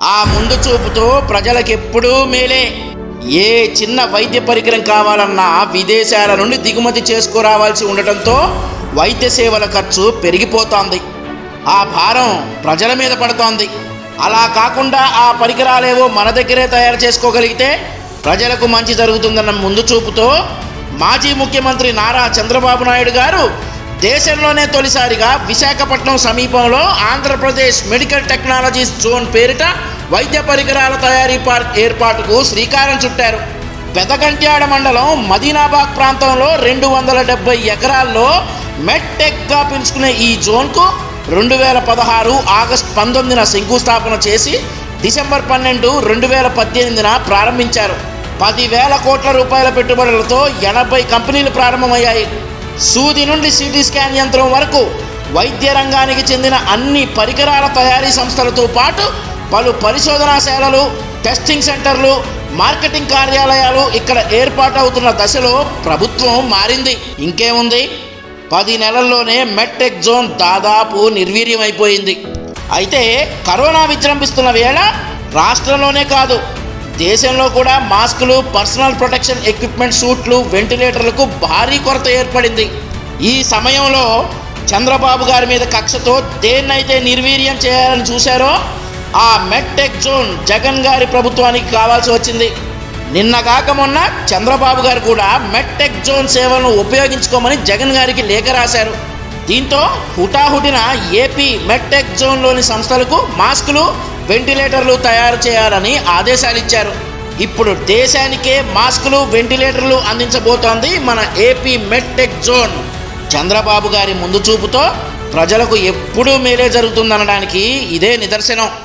ఆ ముందు చూపుతో ప్రజలకెప్పుడూ మేలే ఏ చిన్న వైద్య పరికరం కావాలన్నా విదేశాల నుండి దిగుమతి చేసుకురావాల్సి ఉండటంతో వైద్య సేవల ఖర్చు పెరిగిపోతోంది ఆ భారం ప్రజల మీద పడుతోంది అలా కాకుండా ఆ పరికరాలేవో మన దగ్గరే తయారు చేసుకోగలిగితే ప్రజలకు మంచి జరుగుతుందన్న ముందు చూపుతో మాజీ ముఖ్యమంత్రి నారా చంద్రబాబు నాయుడు గారు దేశంలోనే తొలిసారిగా విశాఖపట్నం సమీపంలో ఆంధ్రప్రదేశ్ మెడికల్ టెక్నాలజీస్ జోన్ పేరిట వైద్య పరికరాల తయారీ పార్క్ ఏర్పాటుకు శ్రీకారం చుట్టారు పెదగంట్యాడ మండలం మదీనాబాగ్ ప్రాంతంలో రెండు వందల డెబ్బై ఎకరాల్లో మెట్టెక్గా పిలుచుకునే ఈ జోన్కు రెండు వేల పదహారు ఆగస్టు పంతొమ్మిదిన శంకుస్థాపన చేసి డిసెంబర్ పన్నెండు రెండు వేల పద్దెనిమిదిన ప్రారంభించారు పదివేల కోట్ల రూపాయల పెట్టుబడులతో ఎనభై కంపెనీలు ప్రారంభమయ్యాయి సూది నుండి సిటీ స్కాన్ యంత్రం వరకు వైద్య రంగానికి చెందిన అన్ని పరికరాల తయారీ సంస్థలతో పాటు పలు పరిశోధనాశాలలు టెస్టింగ్ సెంటర్లు మార్కెటింగ్ కార్యాలయాలు ఇక్కడ ఏర్పాటవుతున్న దశలో ప్రభుత్వం మారింది ఇంకేముంది పది నెలల్లోనే మెట్టెక్ జోన్ దాదాపు నిర్వీర్యమైపోయింది అయితే కరోనా విజృంభిస్తున్న వేళ రాష్ట్రంలోనే కాదు దేశంలో కూడా మాస్కులు పర్సనల్ ప్రొటెక్షన్ ఎక్విప్మెంట్ సూట్లు వెంటిలేటర్లకు భారీ కొరత ఏర్పడింది ఈ సమయంలో చంద్రబాబు గారి మీద కక్షతో దేన్నైతే నిర్వీర్యం చేయాలని చూశారో ఆ మెట్టెక్ జోన్ జగన్ గారి ప్రభుత్వానికి కావాల్సి వచ్చింది నిన్న కాక మొన్న చంద్రబాబు గారు కూడా మెట్టెక్ జోన్ సేవలను ఉపయోగించుకోమని జగన్ గారికి లేఖ రాశారు దీంతో హుటాహుటిన ఏపీ మెట్టెక్ జోన్లోని సంస్థలకు మాస్కులు వెంటిలేటర్లు తయారు చేయాలని ఆదేశాలు ఇచ్చారు ఇప్పుడు దేశానికే మాస్కులు వెంటిలేటర్లు అందించబోతోంది మన ఏపీ మెట్టెక్ జోన్ చంద్రబాబు గారి ముందు చూపుతో ప్రజలకు ఎప్పుడూ మేలే జరుగుతుందనడానికి ఇదే నిదర్శనం